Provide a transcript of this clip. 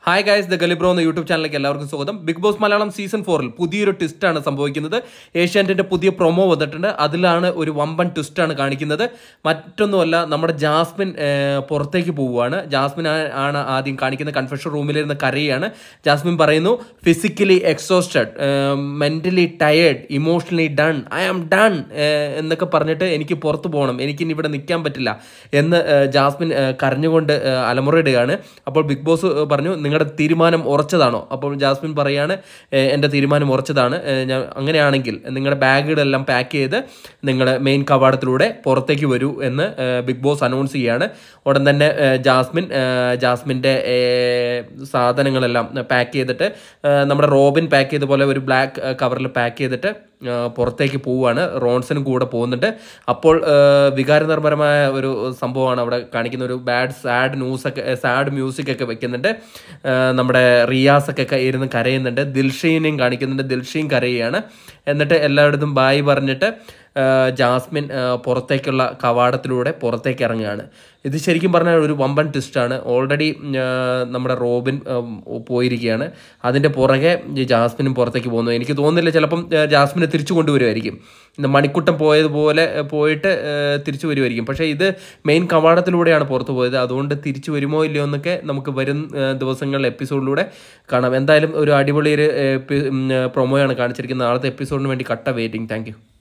hi guys the ഗലിബ്രോ എന്ന YouTube ചാനലിലേക്ക് എല്ലാവർക്കും സ്വാഗതം ബിഗ് ബോസ് മലയാളം സീസൺ ഫോറിൽ പുതിയൊരു ട്വിസ്റ്റാണ് സംഭവിക്കുന്നത് ഏഷ്യാനെറ്റിന്റെ പുതിയ പ്രൊമോ വന്നിട്ടുണ്ട് അതിലാണ് ഒരു വമ്പൻ ട്വിസ്റ്റാണ് കാണിക്കുന്നത് മറ്റൊന്നുമല്ല നമ്മുടെ ജാസ്മിൻ ഏർ, പുറത്തേക്ക് പോവുകയാണ് ജാസ്മിൻ ആ- ആണ് ആദ്യം കാണിക്കുന്ന കൺഫെഷൻ റൂമിലിരുന്ന് കരയാണ് ജാസ്മിൻ പറയുന്നു physically exhausted mentally tired emotionally done I am done എന്നൊക്കെ പറഞ്ഞിട്ട് എനിക്ക് പുറത്തു പോകണം എനിക്ക് ഇനി ഇവിടെ നിൽക്കാൻ പറ്റില്ല എന്ന് ഏർ, ജാസ്മിൻ ഏർ, കരഞ്ഞുകൊണ്ട് ഏർ, അലമുറയിടുകയാണ് അപ്പോൾ ബിഗ് ബോസ് ഏർ, പറഞ്ഞു നിങ്ങളുടെ തീരുമാനം ഉറച്ചതാണോ അപ്പോൾ ജാസ്മിൻ പറയാണ് "ഏർ, എൻ്റെ തീരുമാനം ഉറച്ചതാണ് ഏർ, ഞാൻ അങ്ങനെയാണെങ്കിൽ നിങ്ങളുടെ ബാഗുകളെല്ലാം പാക്ക് ചെയ്ത് നിങ്ങൾ മെയിൻ കവാടത്തിലൂടെ പുറത്തേക്ക് വരൂ എന്ന് ഏർ, ബിഗ് ബോസ് അനൗൺസ് ചെയ്യാണ് ഉടൻ തന്നെ ഏർ, ജാസ്മിൻ ഏർ, ജാസ്മിൻ്റെ ഏർ, സാധനങ്ങളെല്ലാം പാക്ക് ചെയ്തിട്ട് ഏർ, നമ്മുടെ റോബിൻ പാക്ക് ചെയ്ത പോലെ ഒരു ബ്ലാക്ക് കവറിൽ പാക്ക് ചെയ്തിട്ട് ആ, പുറത്തേക്ക് പോവുകയാണ് റോൺസനും കൂടെ പോകുന്നുണ്ട് അപ്പോൾ ആ, വികാരനിർഭരമായ ഒരു സംഭവമാണ് അവിടെ കാണിക്കുന്ന ഒരു ബാഡ് സാഡ് ന്യൂസൊക്കെ സാഡ് മ്യൂസിക് ഒക്കെ വെക്കുന്നുണ്ട് ആ, നമ്മുടെ റിയാസ് ഒക്കെ ഇരുന്ന് കരയുന്നുണ്ട് ദിൽഷീനെയും കാണിക്കുന്നുണ്ട് ദിൽഷയും കരയുകയാണ് എന്നിട്ട് എല്ലായിടത്തും ബായ് പറഞ്ഞിട്ട് ആ, ജാസ്മിൻ ആ, പുറത്തേക്കുള്ള കവാടത്തിലൂടെ പുറത്തേക്ക് ഇറങ്ങുകയാണ് ഇത് ശരിക്കും പറഞ്ഞാൽ ഒരു വമ്പൻ ട്വിസ്റ്റാണ് ഓൾറെഡി നമ്മുടെ റോബിൻ ഉം, പോയിരിക്കുകയാണ് അതിൻ്റെ പുറകെ ഈ ജാസ്മിനും പുറത്തേക്ക് പോകുന്നു എനിക്ക് തോന്നുന്നില്ല ചിലപ്പം ആ, ജാസ്മിനെ തിരിച്ചു കൊണ്ടുവരുമായിരിക്കും ഇന്ന് മണിക്കുട്ടം പോയതുപോലെ ആ, പോയിട്ട് ആ, തിരിച്ചു വരുമായിരിക്കും പക്ഷേ ഇത് മെയിൻ കവാടത്തിലൂടെയാണ് പുറത്തു പോയത് അതുകൊണ്ട് തിരിച്ചു വരുമോ ഇല്ലയോ എന്നൊക്കെ നമുക്ക് വരും ആ, ദിവസങ്ങളിൽ എപ്പിസോഡിലൂടെ കാണാം എന്തായാലും ഒരു അടിപൊളി ഒരു പ്രൊമോയാണ് കാണിച്ചിരിക്കുന്നത് നാളത്തെ എപ്പിസോഡിന് വേണ്ടി കട്ട വെയിറ്റിംഗ് താങ്ക്